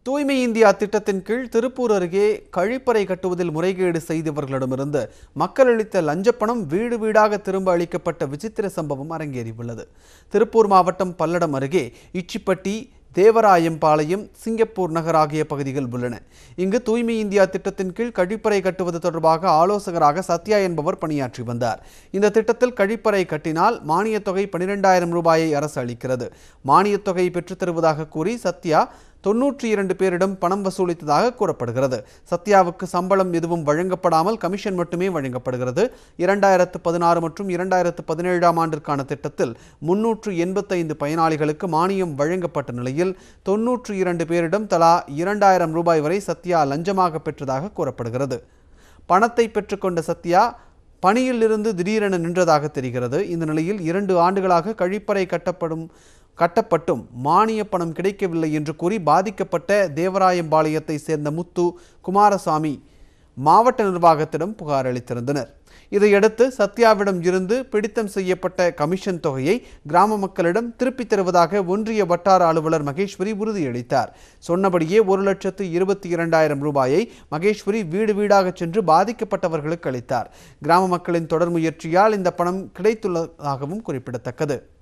தூய்மை இந்தியா திட்டத்தின் கீழ் திருப்பூர் அருகே கழிப்பறை கட்டுவதில் முறைகேடு செய்தவர்களிடமிருந்து மக்கள் அளித்த லஞ்சப்பணம் வீடு வீடாக திரும்ப அளிக்கப்பட்ட விசித்திர சம்பவம் அரங்கேறியுள்ளது திருப்பூர் மாவட்டம் பல்லடம் அருகே இச்சிப்பட்டி தேவராயம்பாளையம் சிங்கப்பூர் நகர் ஆகிய பகுதிகள் உள்ளன இங்கு தூய்மை இந்தியா திட்டத்தின் கீழ் கழிப்பறை கட்டுவது தொடர்பாக ஆலோசகராக சத்யா என்பவர் பணியாற்றி வந்தார் இந்த திட்டத்தில் கழிப்பறை கட்டினால் மானியத் தொகை பனிரெண்டாயிரம் ரூபாயை அரசு அளிக்கிறது மானியத் தொகை பெற்றுத் தருவதாக கூறி சத்யா தொன்னூற்றி இரண்டு பேரிடம் பணம் வசூலித்ததாக கூறப்படுகிறது சத்யாவுக்கு சம்பளம் எதுவும் வழங்கப்படாமல் கமிஷன் மட்டுமே வழங்கப்படுகிறது இரண்டாயிரத்து பதினாறு மற்றும் இரண்டாயிரத்து பதினேழாம் ஆண்டிற்கான திட்டத்தில் முன்னூற்று எண்பத்தைந்து பயனாளிகளுக்கு மானியம் வழங்கப்பட்ட நிலையில் தொன்னூற்று இரண்டு பேரிடம் தலா இரண்டாயிரம் ரூபாய் வரை சத்யா லஞ்சமாக பெற்றதாக கூறப்படுகிறது பணத்தை பெற்றுக்கொண்ட சத்யா பணியிலிருந்து திடீரென நின்றதாக தெரிகிறது இந்த நிலையில் இரண்டு ஆண்டுகளாக கழிப்பறை கட்டப்படும் கட்டப்பட்டும் மானிய பணம் கிடைக்கவில்லை என்று கூறி பாதிக்கப்பட்ட தேவராயம்பாளையத்தை சேர்ந்த முத்து குமாரசாமி மாவட்ட நிர்வாகத்திடம் புகார் அளித்திருந்தனர் இதையடுத்து சத்யாவிடம் இருந்து பிடித்தம் செய்யப்பட்ட கமிஷன் தொகையை கிராம மக்களிடம் திருப்பித் தருவதாக ஒன்றிய வட்டார அலுவலர் மகேஸ்வரி உறுதியளித்தார் சொன்னபடியே ஒரு லட்சத்து இருபத்தி இரண்டாயிரம் ரூபாயை மகேஸ்வரி வீடு வீடாக சென்று பாதிக்கப்பட்டவர்களுக்கு அளித்தார் கிராம மக்களின் தொடர் முயற்சியால் இந்த பணம் கிடைத்துள்ளதாகவும் குறிப்பிடத்தக்கது